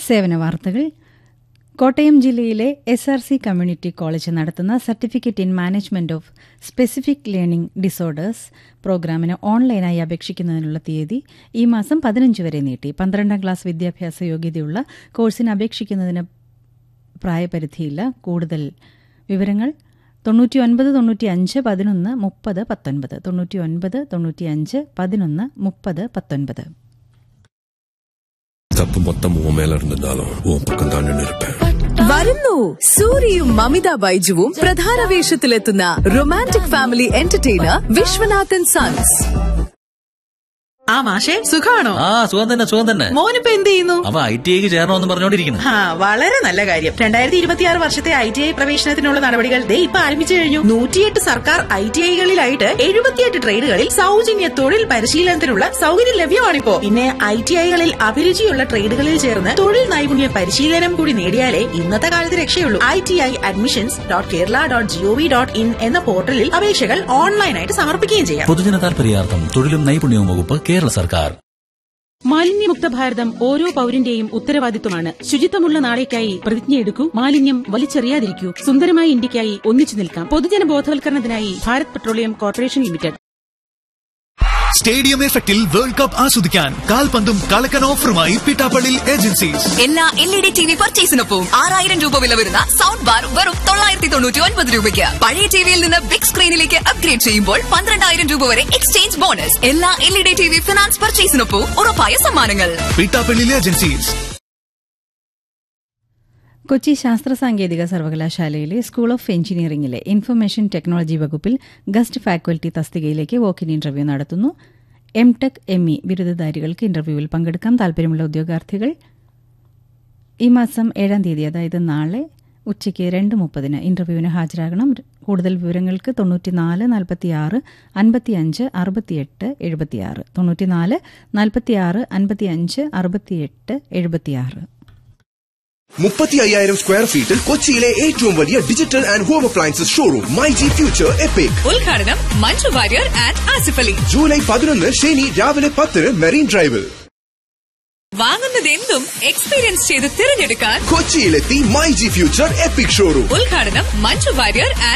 സേവന വാർത്തകൾ കോട്ടയം ജില്ലയിലെ S R C community college നടത്തുന്ന certificate in management of specific learning disorders പ്രോഗ്രാമിന് ഓൺലൈനായി അപേക്ഷിക്കുന്നതിനുള്ള തീയതി ഈ മാസം പതിനഞ്ച് വരെ നീട്ടി പന്ത്രണ്ടാം ക്ലാസ് വിദ്യാഭ്യാസ യോഗ്യതയുള്ള കോഴ്സിന് അപേക്ഷിക്കുന്നതിന് പ്രായപരിധിയില്ല കൂടുതൽ വിവരങ്ങൾ തൊണ്ണൂറ്റി ഒൻപത് തൊണ്ണൂറ്റി അഞ്ച് പതിനൊന്ന് മുപ്പത് പത്തൊൻപത് തൊണ്ണൂറ്റി ഒൻപത് തൊണ്ണൂറ്റി അഞ്ച് പതിനൊന്ന് മുപ്പത് പത്തൊൻപത് தப்பு மொத்தம் உன் மேல இருந்திருந்தாலும் உன் பக்கம் தான் நின்று இருப்பேன் വരുന്നു സൂര്യയും മമിത ബൈജുവും പ്രധാന വേഷത്തിലെത്തുന്ന romantic family entertainer Viswanathan sons ആ മാഷെ സുഖാണോ ആ സുഖം തന്നെ സുഖം തന്നെ മോനിപ്പോ എന്ത് ചെയ്യുന്നു അവ ഐ ടി ഐക്ക് ചേരണമെന്ന് പറഞ്ഞോണ്ടിരിക്കുന്നു ആ വളരെ നല്ല കാര്യം രണ്ടായിരത്തി ഇരുപത്തിയാറ് വർഷത്തെ ഐ ടി ഐ പ്രവേശനത്തിനുള്ള നടപടികൾ ദേ ഇപ്പൊ ആരംഭിച്ചു കഴിഞ്ഞു നൂറ്റിയെട്ട് സർക്കാർ ഐ ടി ഐകളിലായിട്ട് എഴുപത്തിയെട്ട് ട്രേഡുകളിൽ സൗജന്യ തൊഴിൽ പരിശീലനത്തിനുള്ള സൗകര്യം ലഭ്യമാണിപ്പോ പിന്നെ ഐ ടി ഐകളിൽ അഭിരുചിയുള്ള ട്രേഡുകളിൽ ചേർന്ന് തൊഴിൽ നൈപുണ്യ പരിശീലനം കൂടി നേടിയാലേ ഇന്നത്തെ കാലത്ത് രക്ഷയുള്ളൂ I T I admissions dot Kerala dot G O V dot in എന്ന പോർട്ടലിൽ അപേക്ഷകൾ ഓൺലൈനായിട്ട് സമർപ്പിക്കുകയും ചെയ്യാം പൊതുജന താൽപര്യാർത്ഥം തൊഴിലും നൈപുണ്യവും വകുപ്പ് കേരള സർക്കാർ മാലിന്യമുക്ത ഭാരതം ഓരോ പൌരന്റെയും ഉത്തരവാദിത്വമാണ് ശുചിത്വമുള്ള നാളേക്കായി പ്രതിജ്ഞയെടുക്കൂ മാലിന്യം വലിച്ചെറിയാതിരിക്കൂ സുന്ദരമായ ഇന്ത്യക്കായി ഒന്നിച്ചു നിൽക്കാം പൊതുജന ബോധവൽക്കരണത്തിനായി Bharat petroleum corporation limited stadium എഫക്റ്റിൽ വേൾഡ് കപ്പ് ആസ്വദിക്കാൻ കാൽപന്തും കളക്കൻ ഓഫറുമായി പിട്ടാപ്പള്ളി ഏജൻസീസ് എല്ലാ L E D T V പർച്ചേസിനൊപ്പം ആറായിരം രൂപ വില വരുന്ന സൗണ്ട് ബാർ വെറും തൊള്ളായിരത്തി തൊണ്ണൂറ്റി ഒൻപത് രൂപയ്ക്ക് പഴയ ടിവിയിൽ നിന്ന് ബിഗ് സ്ക്രീനിലേക്ക് അപ്ഗ്രേഡ് ചെയ്യുമ്പോൾ പന്ത്രണ്ടായിരം രൂപ വരെ എക്സ്ചേഞ്ച് ബോണസ് എല്ലാ L E D T V finance പർച്ചേസിനൊപ്പം ഉറപ്പായ സമ്മാനങ്ങൾ പിട്ടാപ്പള്ളി ഏജൻസീസ് കൊച്ചി ശാസ്ത്ര സാങ്കേതിക സർവകലാശാലയിലെ സ്കൂൾ ഓഫ് എഞ്ചിനീയറിംഗിലെ ഇൻഫർമേഷൻ ടെക്നോളജി വകുപ്പിൽ ഗസ്റ്റ് ഫാക്കൽറ്റി തസ്തികയിലേക്ക് വോക്കിൻ ഇന്റർവ്യൂ നടത്തുന്നു എം ടെക് എം ഇ ബിരുദധാരികൾക്ക് ഇന്റർവ്യൂവിൽ പങ്കെടുക്കാം താൽപര്യമുള്ള ഉദ്യോഗാർത്ഥികൾ ഈ മാസം ഏഴാം തീയതി അതായത് നാളെ ഉച്ചയ്ക്ക് രണ്ട് മുപ്പതിന് ഇന്റർവ്യൂവിന് ഹാജരാകണം കൂടുതൽ വിവരങ്ങൾക്ക് തൊണ്ണൂറ്റിനാല് നാൽപ്പത്തിയാറ് അൻപത്തിയഞ്ച് അറുപത്തിയെട്ട് എഴുപത്തിയാറ് തൊണ്ണൂറ്റിനാല് നാൽപ്പത്തിയാറ് അൻപത്തിയഞ്ച് അറുപത്തിയെട്ട് എഴുപത്തിയാറ് മുപ്പത്തി അയ്യായിരം സ്ക്വയർ ഫീറ്റിൽ കൊച്ചിയിലെ ഏറ്റവും വലിയ digital and home appliances showroom my G future epic ഉദ്ഘാടനം മഞ്ജു വാര്യർ ആൻഡ് ആസിഫ് അലി ജൂലൈ പതിനൊന്ന് ശനി രാവിലെ പത്തിന് മെറീൻ ഡ്രൈവിൽ വാങ്ങുന്നതെന്തും എക്സ്പീരിയൻസ് ചെയ്ത് തിരഞ്ഞെടുക്കാൻ കൊച്ചിയിലെത്തി my G future epic showroom ഉദ്ഘാടനം മഞ്ജു വാര്യർ